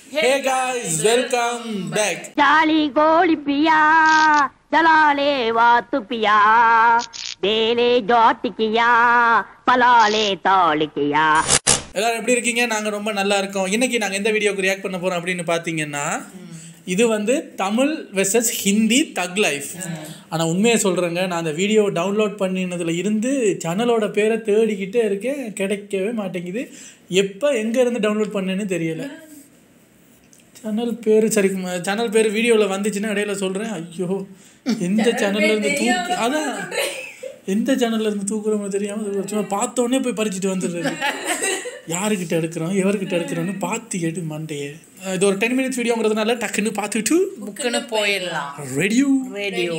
ஹே guys welcome back चाली गोली पिया चलाले वातु पिया देले जॉट किया पलाले तौल किया எல்லாரும் எப்படி இருக்கீங்க நாங்கள் ரொம்ப நல்லா இருக்கோம் இன்னைக்கு நாங்கள் எந்த வீடியோக்கு ரியாக்ட் பண்ண போகிறோம் அப்படின்னு பார்த்தீங்கன்னா இது வந்து தமிழ் வெர்சஸ் ஹிந்தி தக் லைஃப் ஆனால் உண்மையை சொல்கிறேங்க நான் அந்த வீடியோ டவுன்லோட் பண்ணினதுல இருந்து சேனலோட பேரை தேடிக்கிட்டே இருக்கேன் கிடைக்கவே மாட்டேங்குது எப்போ எங்கேருந்து டவுன்லோட் பண்ணேன்னு தெரியல சேனல் பேர் சரி சேனல் பேர் வீடியோவில் வந்துச்சுன்னா இடையில சொல்கிறேன் ஐயோ எந்த சேனல்ல இருந்து தூக்கு அதான் எந்த சேனல்ல இருந்து தூக்குறோமோ தெரியாமல் சும்மா பார்த்த உடனே போய் பறிச்சுட்டு வந்துடுறது யாருக்கிட்ட எடுக்கிறோம் எவர்கிட்ட எடுக்கிறோன்னு பார்த்து எடு மண்டையே அஹ் இது ஒரு டென் மினிட்ஸ் வீடியோங்கிறதுனால டக்குன்னு பார்த்துட்டு புக்குன்னு போயிடலாம் ரெடியூ ரேடியோ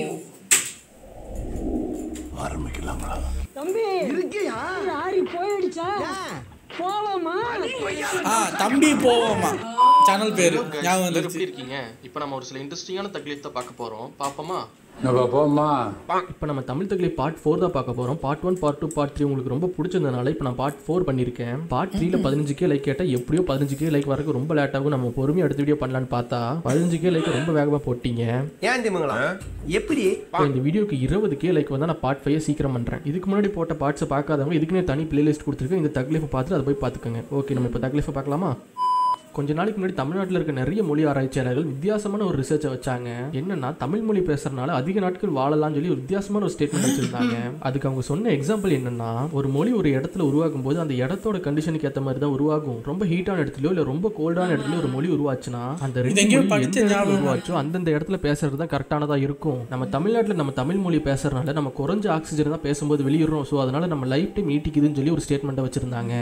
ஆ தம்பி போவோமா சேனல் பேர் ஞாபகம் எல்லாரும் வந்துருச்சு எப்படி இருக்கீங்க இப்போ நம்ம ஒரு சில இன்ட்ரெஸ்டிங்கான தக்லீஃப் தான் பார்க்க போறோம் பாப்போமா இப்போ நம்ம தமிழ் தகலி பார்ட் ஃபோர் தான் பார்க்க போகிறோம் part one part two part three உங்களுக்கு ரொம்ப பிடிச்சிருந்தனால இப்போ நான் பார்ட் ஃபோர் பண்ணியிருக்கேன் பார்ட் த்ரீல பதினஞ்சு கே லைக் கேட்டால் எப்படியோ பதினஞ்சு கே லைக் வரக்கு ரொம்ப லேட் ஆகும் நம்ம பொறுமையாக அடுத்த வீடியோ பண்ணலான்னு பார்த்தா பதினஞ்சு கே லைக் ரொம்ப வேகமாக போட்டீங்க ஏன் திமுங்களா எப்படி இப்போ இந்த வீடியோக்கு இருபது கே லைக் வந்தால் நான் பார்ட் ஃபைவ் சீக்கிரம் பண்ணுறேன் இதுக்கு முன்னாடி போட்ட பார்ட்ஸை பார்க்காதவங்க இதுக்குன்னே தனி பிளேலிஸ்ட் கொடுத்துருக்கேன் இந்த தக்லீஃபை பார்த்துட்டு அதை போய் பார்த்துக்கோங்க ஓகே நம்ம இப்போ தக்லீஃபை பார்க்கலாமா கொஞ்ச நாளைக்கு முன்னாடி தமிழ்நாட்டில் இருக்க நிறைய மொழி ஆராய்ச்சியாளர்கள் வித்தியாசமான ஒரு ரிசர்ச்சை வச்சாங்க என்னன்னா தமிழ் மொழி பேசுறதுனால அதிக நாட்கள் வாழலாம்னு சொல்லி ஒரு வித்தியாசமான ஒரு ஸ்டேட்மெண்ட் வச்சிருந்தாங்க அதுக்கு அவங்க சொன்ன எக்ஸாம்பிள் என்னன்னா ஒரு மொழி ஒரு இடத்துல உருவாகும் போது அந்த இடத்தோட கண்டிஷனுக்கு ஏற்ற மாதிரி தான் உருவாகும் ரொம்ப ஹீட்டான இடத்துலயோ இல்லை ரொம்ப கோல்டான இடத்துலயோ ஒரு மொழி உருவாச்சுன்னா அந்த ரெண்டு எங்கேயோ மொழி படிச்ச எந்த இடத்துல ஞாபகம் உருவாச்சோ அந்தந்த இடத்துல பேசுறது தான் கரெக்டானதா இருக்கும் நம்ம தமிழ்நாட்டில் நம்ம தமிழ் மொழி பேசுறதுனால நம்ம குறைஞ்ச ஆக்சிஜன் தான் பேசும்போது வெளியிடுறோம் ஸோ அதனால நம்ம லைஃப் டைம் நீட்டிக்குதுன்னு சொல்லி ஒரு ஸ்டேட்மெண்ட்டை வச்சிருந்தாங்க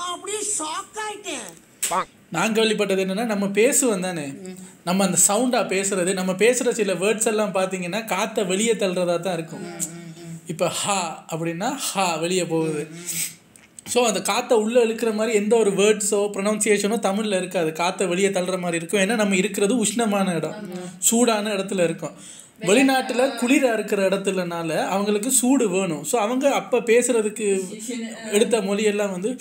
நான் கேள்விப்பட்டது என்னன்னா நம்ம பேசுவோம் தானே நம்ம அந்த சவுண்டா பேசுறது நம்ம பேசுற சில வேர்ட்ஸ் எல்லாம் பார்த்தீங்கன்னா காத்தை வெளியே தள்ளுறதா தான் இருக்கும் இப்போ ஹா அப்படின்னா ஹா வெளியே போகுது ஸோ அந்த காற்றை உள்ளே இழுக்கிற மாதிரி எந்த ஒரு வேர்ட்ஸோ ப்ரொனவுன்சியேஷனோ தமிழில் இருக்காது காற்றை வெளியே தள்ளுற மாதிரி இருக்கும் ஏன்னா நம்ம இருக்கிறது உஷ்ணமான இடம் சூடான இடத்துல இருக்கோம் வெளிநாட்டில் குளிராக இருக்கிற இடத்துலனால அவங்களுக்கு சூடு வேணும் ஸோ அவங்க அப்போ பேசுறதுக்கு எடுத்த மொழியெல்லாம் வந்து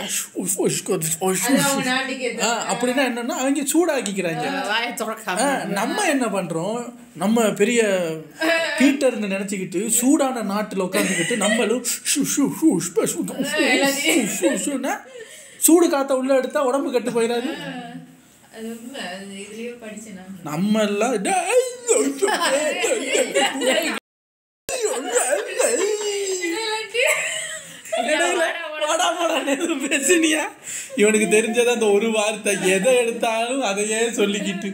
ஆ, அப்படின்னா என்னன்னா அவங்க சூடாக்கிக்கிறாங்க வாயை திறக்காம ஆ, நம்ம என்ன பண்றோம் நம்ம பெரிய பீட்டர்னு நினைச்சுக்கிட்டு சூடான நாட்டில் உட்காந்துக்கிட்டு நம்மளும் ஷு, ஷு, ஷு, ஷ்ப, ஷு, ஷு, ஷு, ஷு, ஷுன்னா சூடு காத்த உள்ள எடுத்தா உடம்பு கட்டு போயிடாது அது உண்மை அது இதுலயே படிச்சேன் நான் நம்ம எல்லாம் இடையில வாடா வாடான்னு எதுவும் பேசுனியா இவனுக்கு தெரிஞ்சது அந்த ஒரு வார்த்தை எதை எடுத்தாலும் அதையே சொல்லிக்கிட்டு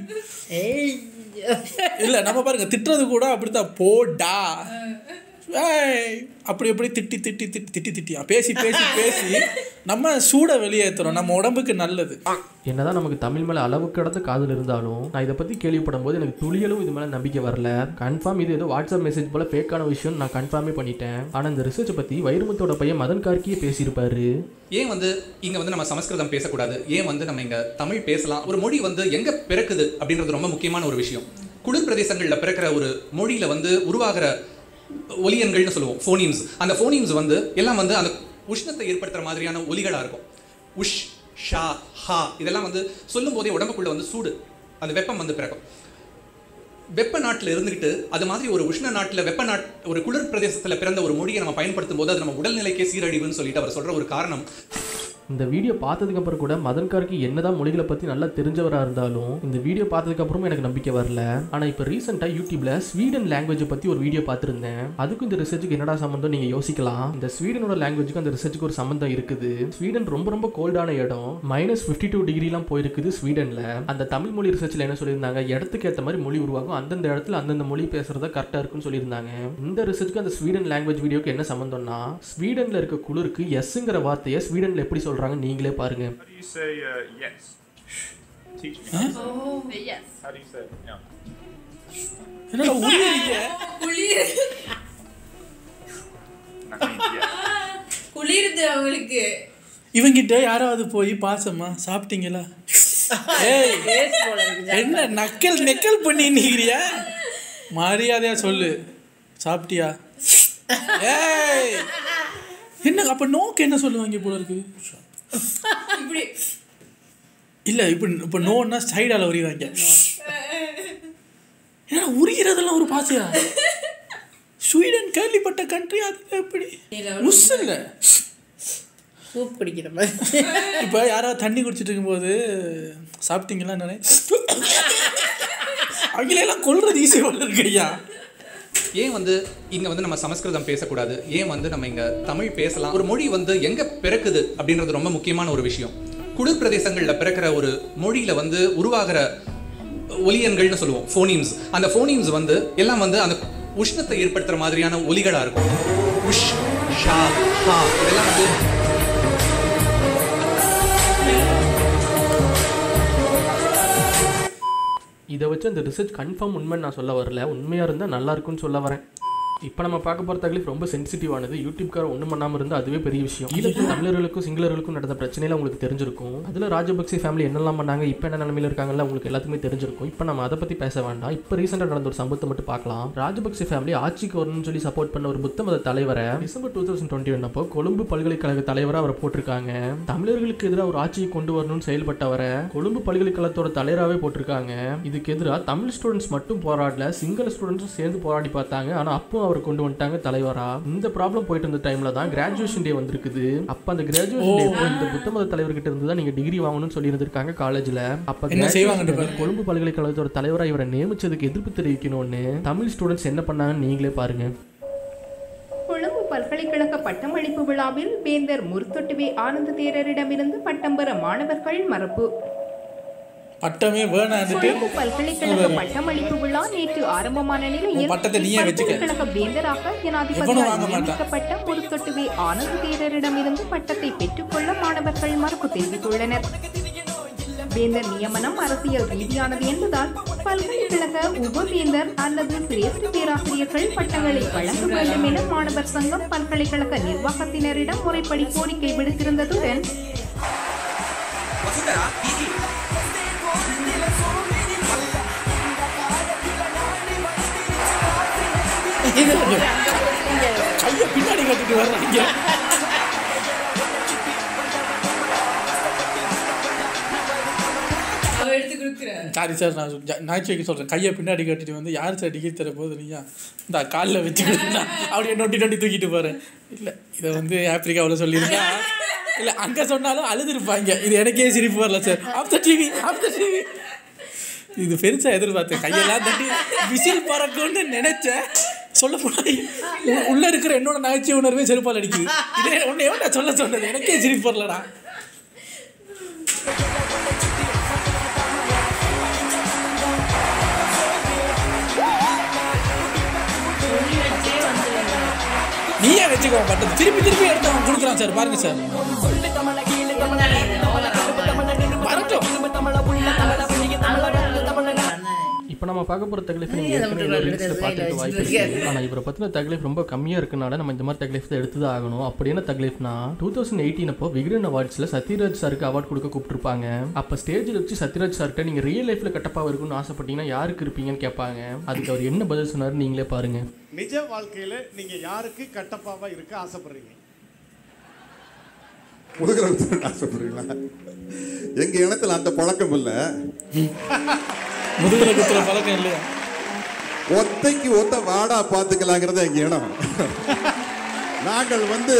இல்ல நம்ம பாருங்க திட்டுறது கூட அப்படித்தான் போடா ஏய், அப்படி அப்படி திட்டி திட்டி திட்டி திட்டி திட்டியா பேசி பேசி பேசி நம்ம சூட வெளியேற்றுறோம் நம்ம உடம்புக்கு நல்லது என்னதான் நமக்கு தமிழ் மேலே அளவு கடந்த காதல் இருந்தாலும் நான் இதை பற்றி கேள்விப்படும் போது எனக்கு துளியலும் இது மேலே நம்பிக்கை வரல கன்ஃபார்ம் இது ஏதோ வாட்ஸ்அப் மெசேஜ் போல ஃபேக்கான விஷயம் நான் கன்ஃபார்மே பண்ணிட்டேன் ஆனால் இந்த ரிசர்ச்சை பற்றி வைரமுத்தோட பையன் மதன் கார்கியே பேசியிருப்பாரு ஏன் வந்து இங்க வந்து நம்ம சமஸ்கிருதம் பேசக்கூடாது ஏன் வந்து நம்ம இங்க தமிழ் பேசலாம் ஒரு மொழி வந்து எங்க பிறக்குது அப்படின்றது ரொம்ப முக்கியமான ஒரு விஷயம் குளிர் பிரதேசங்கள்ல பிறக்கிற ஒரு மொழியில வந்து உருவாகிற ஒலியன்கள்னு சொல்லுவோம் ஃபோனிம்ஸ் அந்த ஃபோனிம்ஸ் வந்து எல்லாம் வந்து அந்த உஷ்ணத்தை ஏற்படுத்துற மாதிரியான ஒலிகளா இருக்கும் உஷ் ஷா ஹா இதெல்லாம் வந்து சொல்லும் போதே உடம்புக்குள்ள வந்து சூடு அந்த வெப்பம் வந்து பிறக்கும் வெப்ப நாட்டில் இருந்துக்கிட்டு அது மாதிரி ஒரு உஷ்ண நாட்டில் வெப்ப நாட் ஒரு குளிர் பிரதேசத்தில் பிறந்த ஒரு மொழியை நம்ம பயன்படுத்தும் போது அது நம்ம உடல்நிலைக்கே சீரழிவுன்னு சொல்லிட்டு அவர் சொல்ற ஒரு காரணம் இந்த வீடியோ பார்த்ததுக்கு அப்புறம் கூட மதன் கார்கி என்னதான் மொழிகளை பற்றி நல்லா தெரிஞ்சவராக இருந்தாலும் இந்த வீடியோ பார்த்ததுக்கு அப்புறமும் எனக்கு நம்பிக்கை வரல ஆனால் இப்போ ரீசெண்டாக யூடியூப்ல ஸ்வீடன் லாங்குவேஜை பற்றி ஒரு வீடியோ பார்த்துருந்தேன் அதுக்கும் இந்த ரிசர்ச்சுக்கு என்னடா சம்மந்தம் நீங்கள் யோசிக்கலாம் இந்த ஸ்வீடனோட லாங்குவேஜுக்கு அந்த ரிசர்ச்சுக்கு ஒரு சம்மந்தம் இருக்குது ஸ்வீடன் ரொம்ப ரொம்ப கோல்டான இடம் மைனஸ் ஃபிஃப்டி டூ டிகிரிலாம் போயிருக்குது ஸ்வீடனில் அந்த தமிழ் மொழி ரிசர்ச்சில் என்ன சொல்லியிருந்தாங்க இடத்துக்கு ஏற்ற மாதிரி மொழி உருவாகும் அந்தந்த இடத்துல அந்தந்த மொழி பேசுறதா கரெக்டாக இருக்குன்னு சொல்லியிருந்தாங்க இந்த ரிசர்ச்சுக்கு அந்த ஸ்வீடன் லாங்குவேஜ் வீடியோக்கு என்ன சம்மந்தம்னா ஸ்வீடனில் இருக்க குளிருக்கு எஸ்ங்கிற வார்த்தையை ஸ்வீடனில் எப்படி சொல்கிறாங்க நீங்களே பாருங்க How do you say uh, yes? Teach me. yes How do you say it? Yeah. என்னடா உருவீங்க குளிர் That means yes. குளிருது அவங்களுக்கு இவங்கிட்ட யாராவது போய் பாசமா சாப்பிட்டீங்களா ஏய் என்ன நக்கல் நெக்கல் பண்ணி நிக்கிறியா மரியாதையா சொல்லு சாப்பிட்டியா ஏய் என்ன அப்ப நோக்கு என்ன சொல்லுவாங்க போல இருக்கு இப்படி இல்லை இப்போ இப்போ நோன்னா சைடால உரிவாங்க ஏன்னா உரிகிறதெல்லாம் ஒரு பாசையா ஸ்வீடன் கேள்விப்பட்ட கண்ட்ரி அது எப்படி உஸ் இல்லை சூப் குடிக்கிற மாதிரி இப்போ யாராவது தண்ணி குடிச்சிட்டு இருக்கும்போது சாப்பிட்டீங்களா நானே அவங்களெல்லாம் கொல்றது ஈஸியாக இருக்கு ஐயா ஏன் வந்து இங்க வந்து நம்ம சமஸ்கிருதம் பேசக்கூடாது ஏன் வந்து நம்ம இங்க தமிழ் பேசலாம் ஒரு மொழி வந்து எங்க பிறக்குது அப்படின்றது ரொம்ப முக்கியமான ஒரு விஷயம் குளிர் பிரதேசங்கள்ல பிறக்கிற ஒரு மொழியில வந்து உருவாகிற ஒலியன்கள்னு சொல்லுவோம் ஃபோனிம்ஸ் அந்த ஃபோனிம்ஸ் வந்து எல்லாம் வந்து அந்த உஷ்ணத்தை ஏற்படுத்துற மாதிரியான ஒலிகளா இருக்கும் உஷ் ஷா ஹா இதெல்லாம் வந்து இதை வச்சு அந்த ரிசர்ச் கன்ஃபார்ம் உண்மைன்னு நான் சொல்ல வரல உண்மையாக இருந்தால் நல்லா இருக்கும்னு சொல்ல வரேன் இப்போ நம்ம பார்க்க போகிற தகவல் ரொம்ப சென்சிட்டிவானது யூடியூப்கார ஒன்றும் பண்ணாமல் இருந்தால் அதுவே பெரிய விஷயம் ஈழத்தில் தமிழர்களுக்கும் சிங்களர்களுக்கும் நடந்த பிரச்சனையில உங்களுக்கு தெரிஞ்சிருக்கும் அதில் ராஜபக்சே ஃபேமிலி என்னெல்லாம் பண்ணாங்க இப்போ என்ன நிலமையில இருக்காங்கல்ல உங்களுக்கு எல்லாத்துக்குமே தெரிஞ்சிருக்கும் இப்போ நம்ம அதை பற்றி பேச வேண்டாம் இப்போ ரீசெண்டாக நடந்த ஒரு சம்பவத்தை மட்டும் பார்க்கலாம் ராஜபக்சே ஃபேமிலி ஆட்சிக்கு வரணும்னு சொல்லி சப்போர்ட் பண்ண ஒரு புத்த மத தலைவரை December two thousand twenty one அப்போ கொழும்பு பல்கலைக்கழக தலைவராக அவரை போட்டிருக்காங்க தமிழர்களுக்கு எதிராக ஒரு ஆட்சியை கொண்டு வரணும்னு செயல்பட்டவரை கொழும்பு பல்கலைக்கழகத்தோட தலைவராகவே போட்டிருக்காங்க இதுக்கு எதிராக தமிழ் ஸ்டூடெண்ட்ஸ் மட்டும் போராடல சிங்கள ஸ்டூடெண்ட்ஸும் சேர்ந்து போராடி பார்த்தாங்க ஆனால் அப்போ அவர் கொண்டு வந்துட்டாங்க தலைவரா இந்த ப்ராப்ளம் போயிட்டு இருந்த டைம்ல தான் கிராஜுவேஷன் டே வந்திருக்குது அப்ப அந்த கிராஜுவேஷன் டே அப்போ இந்த புத்த மத தலைவர்கிட்ட இருந்து தான் நீங்க டிகிரி வாங்கணும்னு சொல்லி இருந்திருக்காங்க காலேஜ்ல அப்ப என்ன graduation செய்வாங்கன்னு day பாருங்க. கொழும்பு பல்கலைக்கழகத்தோட தலைவரா இவரை நியமிச்சதுக்கு எதிர்ப்பு தெரிவிக்கணும்னு தமிழ் ஸ்டூடெண்ட்ஸ் என்ன பண்ணாங்கன்னு நீங்களே பாருங்க கொழும்பு பல்கலைக்கழக பட்டமளிப்பு விழாவில் வேந்தர் முருத்தொட்டுவே ஆனந்த தேரரிடமிருந்து பட்டம் பெற மாணவர்கள் மரபு பட்டமே வேணாண்டுட்டு கொழும்பு பல்கலைக்கழக பட்டமளிப்பு விழா நேற்று ஆரம்பமான நிலையில் உன் பட்டத்தை நீயே வச்சுக்க. பல்கலைக்கழக வேந்தராக எவனும் ஜனாதிபதியால் வாங்க மாட்டான். நியமிக்கப்பட்ட முருத்தொட்டுவே ஆனந்த தேரரிடமிருந்து பட்டத்தை பெற்றுக்கொள்ள மாணவர்கள் மறுப்பு தெரிவித்துள்ளனர் வேந்தர் நியமனம் அரசியல் ரீதியானது என்பதால் பல்கலைக்கழக உபவேந்தர் அல்லது சிரேஷ்ட பேராசிரியர்கள் பட்டங்களை வழங்க வேண்டும் என மாணவர் சங்கம் பல்கலைக்கழக நிர்வாகத்தினரிடம் முறைப்படி கோரிக்கை விடுத்திருந்ததுடன் கையை பின்னாடி கட்டிட்டு வர்றாங்க அவ எடுத்து கொடுக்குற சாரி சார் நான் ஜ- நகைச்சுவைக்கு சொல்கிறேன் கையை பின்னாடி கட்டிட்டு வந்து யார் சார் டிகிரி தர போது நீயா இந்த காலில் வச்சுக்கிட்டு அப்படியே நொட்டி நொட்டி தூக்கிட்டு போகிறேன் இல்லை இதை வந்து ஆப்பிரிக்காவில் சொல்லியிருந்தா இல்லை அங்கே சொன்னாலும் அழுதுருப்பாங்க இது எனக்கே சிரிப்பு வரல sir of the TV of the TV இது பெருசாக எதிர்பார்த்தேன் கையெல்லாம் தட்டி விசில் பறக்கும்னு நினைச்சேன் சொல்ல போனால் உள்ளே இருக்கிற என்னோட நகைச்சுவை உணர்வே செருப்பால் அடிக்குது இதே ஒன்று எவ்வளோ சொல்ல சொன்னது எனக்கே சிரிப்பு வரலடா நீயே வச்சுக்கோ பட்டது திருப்பி திருப்பி எடுத்து அவன் கொடுக்குறான் சார் பாருங்க சார் வரட்டும் இப்போ நம்ம பார்க்க போகிற தகவலை நீங்கள் ஏற்கனவே ரீல்ஸில் பார்த்துட்டு வாய்ப்பு இருக்கு ஆனால் இவரை பற்றின தகவல் ரொம்ப கம்மியாக இருக்கனால நம்ம இந்த மாதிரி தகவலை தான் எடுத்து தான் ஆகணும் அப்படி என்ன தகவல்னா டூ தௌசண்ட் எயிட்டீன் அப்போ விகடன் அவார்ட்ஸில் சத்யராஜ் சாருக்கு அவார்ட் கொடுக்க கூப்பிட்டுருப்பாங்க அப்போ ஸ்டேஜில் வச்சு சத்யராஜ் சார்கிட்ட நீங்கள் ரியல் லைஃப்பில் கட்டப்பாக இருக்கும்னு ஆசைப்பட்டீங்கன்னா யாருக்கு இருப்பீங்கன்னு கேட்பாங்க அதுக்கு அவர் என்ன பதில் சொன்னார் நீங்களே பாருங்க நிஜ வாழ்க்கையில நீங்க யாருக்கு கட்டப்பாவா இருக்க ஆசைப்படுறீங்க முதுகலை ஆசைப்படுறீங்களா எங்க இனத்துல அந்த பழக்கம் இல்ல முதுகுல குத்துற பழக்கம் இல்லையா ஒத்தைக்கு ஒத்த வாடா பாத்துக்கலாங்கிறது எங்க இனம் நாங்கள் வந்து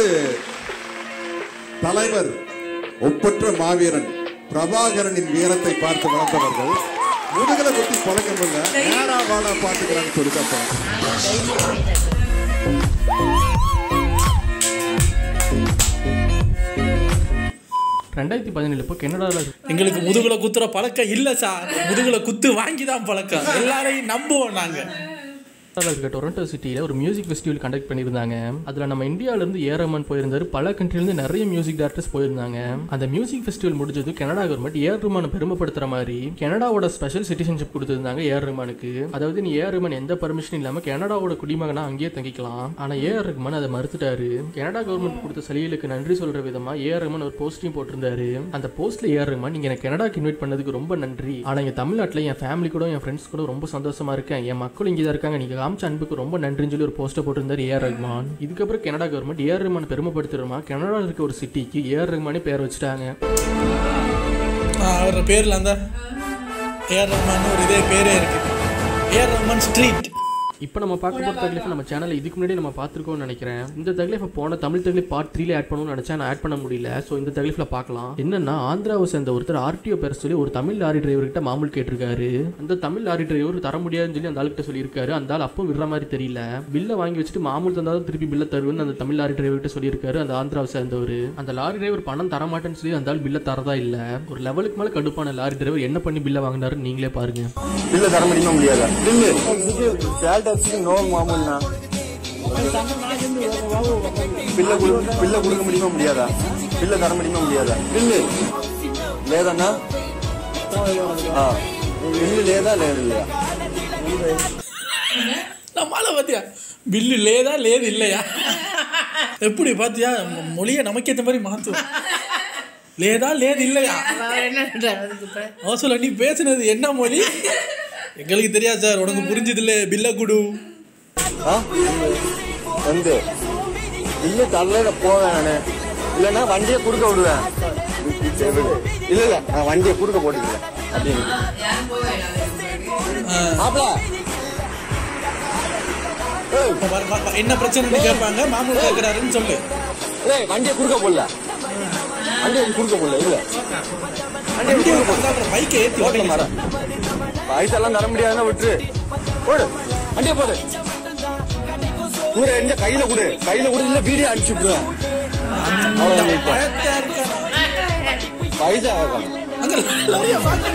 தலைவர் ஒப்பற்ற மாவீரன் பிரபாகரனின் வீரத்தை பார்த்து வளர்ந்தவர்கள் முதுகலை குத்தி பழக்கம் இல்ல நேரா வாடா பாத்துக்கலாம்னு சொல்லி தான் பழக்கம். ரெண்டாயிரத்தி பதினேழு இப்போ கனடாவில் எங்களுக்கு முதுகுல குத்துற பழக்கம் இல்லை சார் முதுகுல குத்து வாங்கி தான் பழக்கம் எல்லாரையும் நம்புவோம் நாங்கள் கனடாவில் இருக்க டொரண்டோ சிட்டியில் ஒரு மியூசிக் ஃபெஸ்டிவல் கண்டக்ட் பண்ணியிருந்தாங்க அதில் நம்ம இந்தியாவிலேருந்து ஏரமன் போயிருந்தாரு பல கண்ட்ரிலேருந்து நிறைய மியூசிக் டேரக்டர்ஸ் போயிருந்தாங்க அந்த மியூசிக் ஃபெஸ்டிவல் முடிஞ்சது கனடா கவர்மெண்ட் ஏஆர் ரஹ்மானை பெருமைப்படுத்துற மாதிரி கனடாவோட ஸ்பெஷல் சிட்டிசன்ஷிப் கொடுத்துருந்தாங்க ஏஆர் ரஹ்மானுக்கு அதாவது நீ ஏஆர் ரஹ்மான் எந்த பர்மிஷன் இல்லாமல் கனடாவோட குடிமகனா அங்கேயே தங்கிக்கலாம் ஆனால் ஏஆர் ரஹ்மான் அதை மறுத்துட்டாரு கனடா கவர்மெண்ட் கொடுத்த சலுகைகளுக்கு நன்றி சொல்ற விதமா ஏஆர் ரஹ்மான் ஒரு போஸ்டையும் போட்டிருந்தாரு அந்த போஸ்ட்ல ஏஆர் ரஹ்மான் நீங்க எனக்கு கனடாக்கு இன்வைட் பண்ணதுக்கு ரொம்ப நன்றி ஆனா இங்க தமிழ்நாட்டில் என் ஃபேமிலி கூட என் ஃப்ரெண்ட்ஸ் கூட ரொம்ப சந்தோஷமா இருக்கேன் என் மக்கள் இங்கே தான் இருக்காங்க நீங்க காமிச்ச அன்புக்கு ரொம்ப நன்றின்னு சொல்லி ஒரு போஸ்டர் போட்டிருந்தாரு ஏஆர் ரஹ்மான் இதுக்கப்புறம் கனடா கவர்மெண்ட் ஏஆர் ரஹ்மான் பெருமைப்படுத்துறமா கனடாவில் இருக்க ஒரு சிட்டிக்கு ஏஆர் ரஹ்மானே பேர் வச்சுட்டாங்க அவர் பேரில் அந்த ஏஆர் ரஹ்மான் ஒரு இதே பேரே இருக்கு ஏஆர் ரஹ்மான் ஸ்ட்ரீட் இப்போ நம்ம பார்க்க போகிற தக்லீஃப் நம்ம சேனலில் இதுக்கு முன்னாடி நம்ம பார்த்துருக்கோம்னு நினைக்கிறேன் இந்த தக்லீஃபை போன தமிழ் தக்லீஃப் பார்ட் த்ரீல ஆட் பண்ணணும்னு நினச்சா நான் ஆட் பண்ண முடியல ஸோ இந்த தக்லீஃபில் பார்க்கலாம் என்னன்னா ஆந்திராவை சேர்ந்த ஒருத்தர் ஆர்டிஓ பேர சொல்லி ஒரு தமிழ் லாரி டிரைவர்கிட்ட மாமூல் கேட்டிருக்காரு அந்த தமிழ் லாரி டிரைவர் தர முடியாதுன்னு சொல்லி அந்த ஆளுகிட்ட சொல்லியிருக்காரு அந்த ஆள் அப்போ விடுற மாதிரி தெரியல பில்லை வாங்கி வச்சுட்டு மாமூல் தந்தாலும் திருப்பி பில்லை தருவேன்னு அந்த தமிழ் லாரி டிரைவர்கிட்ட சொல்லியிருக்காரு அந்த ஆந்திராவை சேர்ந்தவர் அந்த லாரி டிரைவர் பணம் தர மாட்டேன்னு சொல்லி அந்த ஆள் பில்லை தரதா இல்லை ஒரு லெவலுக்கு மேலே கடுப்பான லாரி டிரைவர் என்ன பண்ணி பில்லை வாங்கினாருன்னு நீங்களே பாருங்க பில்ல தர முடியுமா முடியாதா பில்லு சேல் டாக்ஸிக்கு நோ மாமூல்னா பில்ல கொடு பில்ல கொடுக்க முடியுமா முடியாதா பில்ல தர முடியுமா முடியாதா பில்லு లేదన్నా ఆ, బిల్లు లేదా లేదు లేదా நம்மளால பார்த்தியா பில்லு லேதா லேது இல்லையா எப்படி பார்த்தியா மொ- மொழியை நமக்கேற்ற மாதிரி மாற்றுவோம் லேதா லேது இல்லையா அவர் என்ன பண்றாரு அதுக்கு இப்ப அவன் சொல்ல நீ பேசுனது என்ன மொழி எங்களுக்கு தெரியாது சார் உனக்கு புரிஞ்சது இல்லை பில்ல குடு ఆ? வந்து బిల్లు తరలేద போவேன் நானு இல்லைன்னா வண்டியை குடுக்க விடுவேன் இல்ல இல்ல நான் வண்டியை குடுக்க போட்டுக்கிறேன் அப்படின்னு மாப்பிள என்ன பிரச்சனைன்னு கேட்பாங்க மாமூல் கேட்கறாருன்னு சொல்லு ஏய் வண்டியை குடுக்க போடல வண்டியை குடுக்க போடல இல்ல வண்டியை உட்கார்ற பைக்கை ஏத்தி ஓட்ட மாறேன் பைசெல்லாம் தர முடியாதுன்னா விட்டுரு போடு வண்டியை போடு கூட எந்த கையில கொடு கையில கொடு இல்ல வீடியோ அடிச்சு விட்டுருவேன் அவ்வளவுதான் இப்ப. பைசா ஆகும்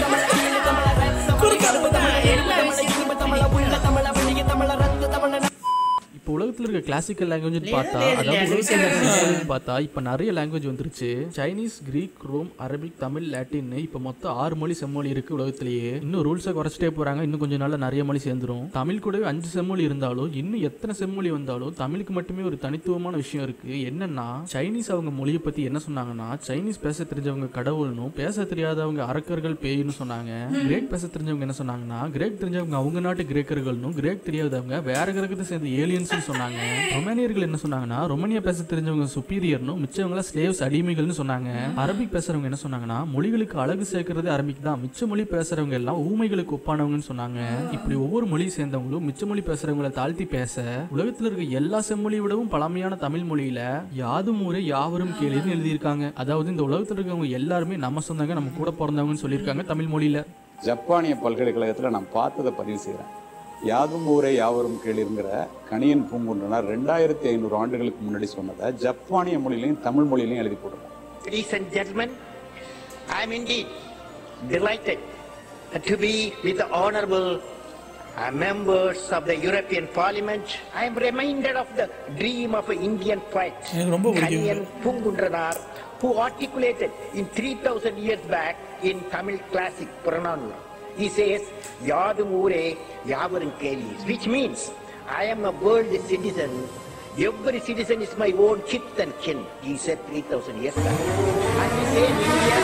இப்போ உலகத்தில் இருக்க கிளாசிக்கல் லாங்குவேஜ் பார்த்தா வேற அதாவது language உலகத்தில் இருக்க இருக்கு. language பார்த்தா இப்போ நிறைய லாங்குவேஜ் வந்துருச்சு Chinese Greek Rome Arabic Tamil Latin இப்போ மொத்தம் ஆறு மொழி செம்மொழி இருக்கு உலகத்திலேயே இன்னும் ரூல்ஸை குறைச்சிட்டே போறாங்க இன்னும் கொஞ்ச நாள்ல நிறைய மொழி சேர்ந்துரும் தமிழ் கூடவே அஞ்சு செம்மொழி இருந்தாலும் இன்னும் எத்தனை செம்மொழி வந்தாலும் தமிழுக்கு மட்டுமே ஒரு தனித்துவமான விஷயம் இருக்கு என்னன்னா சைனீஸ் அவங்க மொழியை பத்தி என்ன சொன்னாங்கன்னா சைனீஸ் பேச தெரிஞ்சவங்க கடவுள்னும் பேச தெரியாதவங்க அரக்கர்கள் பேய்னு சொன்னாங்க கிரேக் பேச தெரிஞ்சவங்க என்ன சொன்னாங்கன்னா கிரேக் தெரிஞ்சவங்க அவங்க நாட்டு கிரேக்கர்கள்னும் கிரேக் தெரியாதவங்க வேற கிரகத்தை சேர்ந்த ஏலியன்ஸ் சொன்னாங்க ரொமானியர்கள் என்ன சொன்னாங்கன்னா ரொமானியா பேச தெரிஞ்சவங்க சுப்பீரியர்னும் மிச்சவங்கள ஸ்லேவ்ஸ் அடிமைகள்னு சொன்னாங்க அரபிக் பேசுறவங்க என்ன சொன்னாங்கன்னா மொழிகளுக்கு அழகு சேர்க்கறது அரபிக் தான் மிச்ச மொழி பேசுறவங்க எல்லாம் ஊமைகளுக்கு ஒப்பானவங்கன்னு சொன்னாங்க இப்படி ஒவ்வொரு மொழி சேர்ந்தவங்களும் மிச்ச மொழி பேசுறவங்களை தாழ்த்தி பேச உலகத்துல இருக்க எல்லா செம்மொழியை விடவும் பழமையான தமிழ் மொழியில யாதும் ஊரே யாவரும் கேளுன்னு எழுதியிருக்காங்க அதாவது இந்த உலகத்துல இருக்கவங்க எல்லாருமே நம்ம சொந்தங்க நம்ம கூட பிறந்தவங்கன்னு சொல்லியிருக்காங்க தமிழ் மொழியில ஜப்பானிய பல்கலைக்கழகத்தில் நான் பார்த்ததை பதிவு செய்கிறேன் யாதும் ஊரே யாவரும் கேளுங்கிற கணியன் பூங்குன்றனார் ரெண்டாயிரத்தி ஐநூறு ஆண்டுகளுக்கு முன்னாடி சொன்னதை ஜப்பானிய மொழியிலையும் தமிழ் மொழியிலையும் எழுதி போட்டிருக்காங்க Ladies and gentlemen, I am indeed delighted to be with the honorable uh, members of the European Parliament. I am reminded of the dream of an Indian poet, எனக்கு ரொம்ப பிடிக்கும் Kanyan Pungundranar, who articulated in 3000 years back in Tamil classic Purananura. He says, Yadum Ure Yavarum Kelis, which means I am a world citizen. Every citizen is my own kith and kin, he said 3000 years back. And he said, India,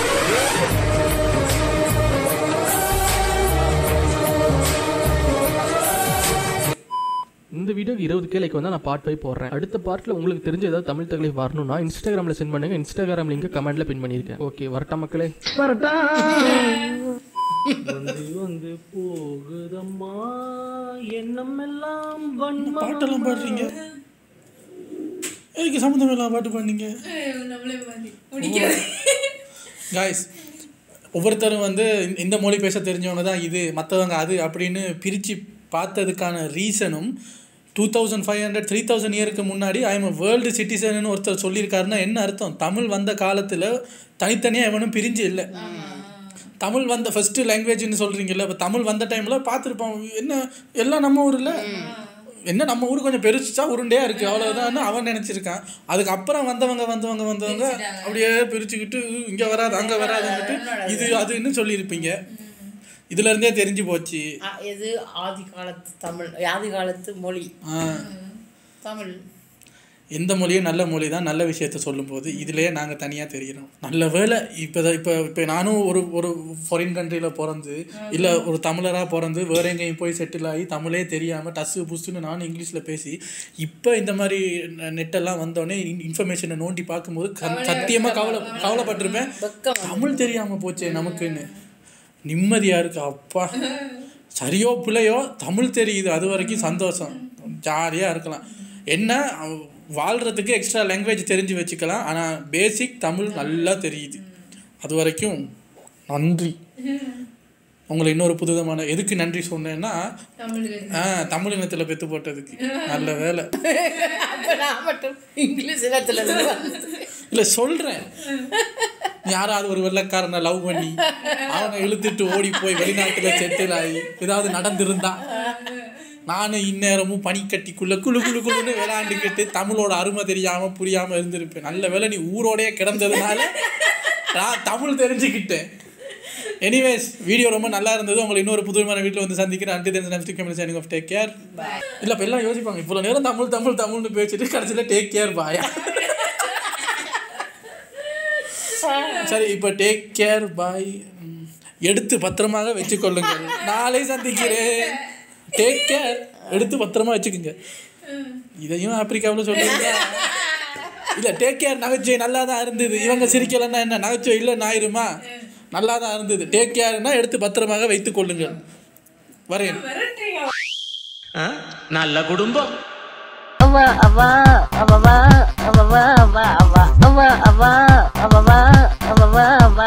இந்த வீடியோக்கு இருபது கேளைக்கு வந்து நான் part five போடுறேன் அடுத்த பார்ட்டில் உங்களுக்கு தெரிஞ்ச ஏதாவது தமிழ் தகவலை வரணும்னா இன்ஸ்டாகிராமில் சென்ட் பண்ணுங்க இன்ஸ்டாகிராம் லிங்க் கமெண்ட்ல பின் பண்ணியிருக்கேன் ஓகே வரட்டா மக்களே வந்து வந்து போகுதம்மா எண்ணம் எல்லாம் பாட்டெல்லாம் பாடுறீங்க எதுக்கு சம்மந்தம் இல்லாம பாட்டு பாடுனீங்க நம்மளே மாதிரி முடிக்காது காய்ஸ் ஒவ்வொருத்தரும் வந்து இந்த- இந்த மொழி பேச தெரிஞ்சவங்க தான் இது மற்றவங்க அது அப்படின்னு பிரித்து பார்த்ததுக்கான ரீசனும் two thousand five hundred three thousand இயருக்கு முன்னாடி ஐ எம் வேர்ல்டு சிட்டிசன் ஒருத்தர் சொல்லியிருக்காருன்னா என்ன அர்த்தம் தமிழ் வந்த காலத்தில் தனித்தனியாக எவனும் பிரிஞ்சு இல்லை தமிழ் வந்த ஃபர்ஸ்ட் லாங்குவேஜ்னு சொல்கிறீங்கல்ல இப்போ தமிழ் வந்த டைமில் பார்த்துருப்போம் என்ன எல்லாம் நம்ம ஊரில் என்ன நம்ம ஊர் கொஞ்சம் பெருசா உருண்டையா இருக்கு அவ்வளவுதான் அவன் நினைச்சிருக்கான் அதுக்கப்புறம் வந்தவங்க வந்தவங்க வந்தவங்க அப்படியே பிரிச்சுக்கிட்டு இங்க வராது அங்க வராதுன்னுட்டு இது அதுன்னு சொல்லியிருப்பீங்க இதுல இருந்தே தெரிஞ்சு போச்சு ஆ, எது ஆதி காலத்து தமிழ் ஆதி காலத்து மொழி ஆ. தமிழ் எந்த மொழியும் நல்ல மொழி தான் நல்ல விஷயத்த சொல்லும்போது இதுலேயே நாங்கள் தனியாக தெரிகிறோம் நல்ல வேலை இப்போ இப்போ இப்போ நானும் ஒரு ஒரு ஃபாரின் கண்ட்ரியில் பிறந்து இல்லை ஒரு தமிழராக பிறந்து வேற எங்கேயும் போய் செட்டில் ஆகி தமிழே தெரியாமல் டஸ்ஸு புஸ்ஸுன்னு நானும் இங்கிலீஷில் பேசி இப்போ இந்த மாதிரி நெட்டெல்லாம் வந்தோடனே இன்ஃபர்மேஷனை நோண்டி பார்க்கும்போது சத்தியமாக கவலை கவலைப்பட்டிருப்பேன் தமிழ் தெரியாமல் போச்சே நமக்குன்னு நிம்மதியாக இருக்கு அப்பா சரியோ பிள்ளையோ தமிழ் தெரியுது அது வரைக்கும் சந்தோஷம் ஜாலியாக இருக்கலாம் என்ன அவ- வாழ்றதுக்கு எக்ஸ்ட்ரா லாங்குவேஜ் தெரிஞ்சு வச்சுக்கலாம் ஆனால் பேசிக் தமிழ் நல்லா தெரியுது அது வரைக்கும் நன்றி உங்களை இன்னொரு புதுவிதமான எதுக்கு நன்றி சொன்னேன்னா தமிழுக்கு. ஆ தமிழ் இனத்தில் பெத்து போட்டதுக்கு நல்ல வேலை அப்ப நான் மட்டும் இங்கிலீஷ் இடத்துல இருந்து வந்து. இல்லை சொல்கிறேன் யாராவது ஒரு வெள்ளக்காரனை லவ் பண்ணி அவனை இழுத்துட்டு ஓடி போய் வெளிநாட்டில் செட்டில் ஆகி ஏதாவது நடந்திருந்தா நானும் இந்நேரமும் பனிக்கட்டிக்குள்ள குளு குளு குளுன்னு விளையாண்டுக்கிட்டு தமிழோட அருமை தெரியாமல் புரியாமல் இருந்திருப்பேன் நல்ல வேளை நீ ஊரோடயே கிடந்ததுனால நான் தமிழ் தெரிஞ்சுக்கிட்டேன் எனிவேஸ் வீடியோ ரொம்ப நல்லா இருந்தது உங்களை இன்னொரு புதுமையான வீட்டில் வந்து சந்திக்கிறேன் அன்டி தெரிஞ்ச next comment signing off take care இல்லை இப்போ எல்லாம் யோசிப்பாங்க இவ்வளோ நேரம் தமிழ் தமிழ் தமிழ்னு பேசிட்டு கடைசியில் டேக் கேர் பாயா சரி இப்போ டேக் கேர் பாய் எடுத்து பத்திரமாக வச்சுக்கொள்ளுங்கள் நாளை சந்திக்கிறேன் டேக் கேர் எடுத்து பத்திரமா வச்சுக்கோங்க இதையும் ஆப்பிரிக்காவில் சொல்லுவீங்க இல்லை டேக் கேர் நகைச்சுவை நல்லா தான் இருந்தது இவங்க சிரிக்கலைன்னா என்ன நகைச்சுவை இல்லை ஞாயிறுமா நல்லா தான் இருந்தது டேக் கேர்னா எடுத்து பத்திரமாக வைத்துக் கொள்ளுங்கள் வரேன் நல்ல குடும்பம் அவா அவா அவவா அவவா அவா அவா அவா அவா அவவா அவவா அவா